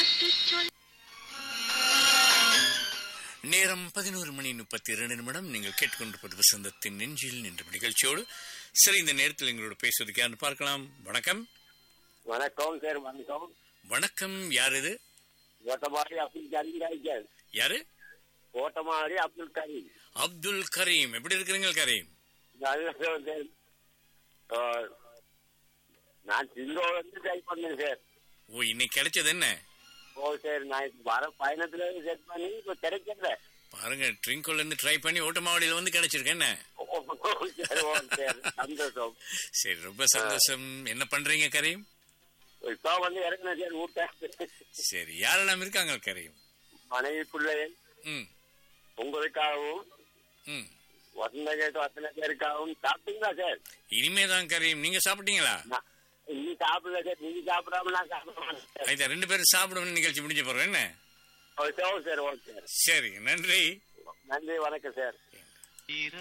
நேரம் பதினோரு மணி முப்பத்தி இரண்டு நிமிடம் நீங்கள் கேட்டுக்கொண்டிருப்பது வசந்தத்தின் நெஞ்சில் நின்ற நிகழ்ச்சியோடு சரி இந்த நேரத்தில் எங்களோட பேசுவதற்கு யாருன்னு பார்க்கலாம் வணக்கம் வணக்கம் சார் வணக்கம் வணக்கம் யார் இது ஓட்டமாரி அப்துல் கரீம் காய்ச்சார் யாரு ஓட்டமாரி அப்துல் கரீம் அப்துல் கரீம் எப்படி இருக்கிறீங்க கரீம் நல்ல சார் சார் ஆ, நான் சிங்கோ வந்து ட்ரை பண்ணேன் சார் ஓ இன்னைக்கு கிடைச்சது என்ன ஓ சார் நான் இப்ப வர பயணத்துல செட் பண்ணி இப்போ கிடைக்கல பாருங்க ட்ரிங்கோல இருந்து ட்ரை பண்ணி ஓட்டமாவடியில வந்து கிடைச்சிருக்கு என்ன ஓ, சார் ஓ சார் சந்தோஷம் சரி ரொம்ப சந்தோஷம் என்ன பண்றீங்க கரீம் இப்போ வந்து இறங்கினேன் சார் ஊட்ட சரி யாரெல்லாம் இருக்காங்க கரீம் மனைவி பிள்ளைகள் ம் உங்களுக்காகவும் ம் வசந்த கேட்டு அத்தனை பேருக்காகவும் சாப்பிட்டீங்களா சார் இனிமே தான் கரீம் நீங்க சாப்பிட்டீங்களா நான் இன்னும் சாப்பிடல சார் நீங்க சாப்பிடாம நான் சாப்பிட மாட்டேன் சார். ஐயா ரெண்டு பேரும் சாப்பிடணும் நிகழ்ச்சி முடிஞ்ச போறோம் என்ன ஓ சார் ஓ சார் சரி நன்றி நன்றி வணக்கம் சார்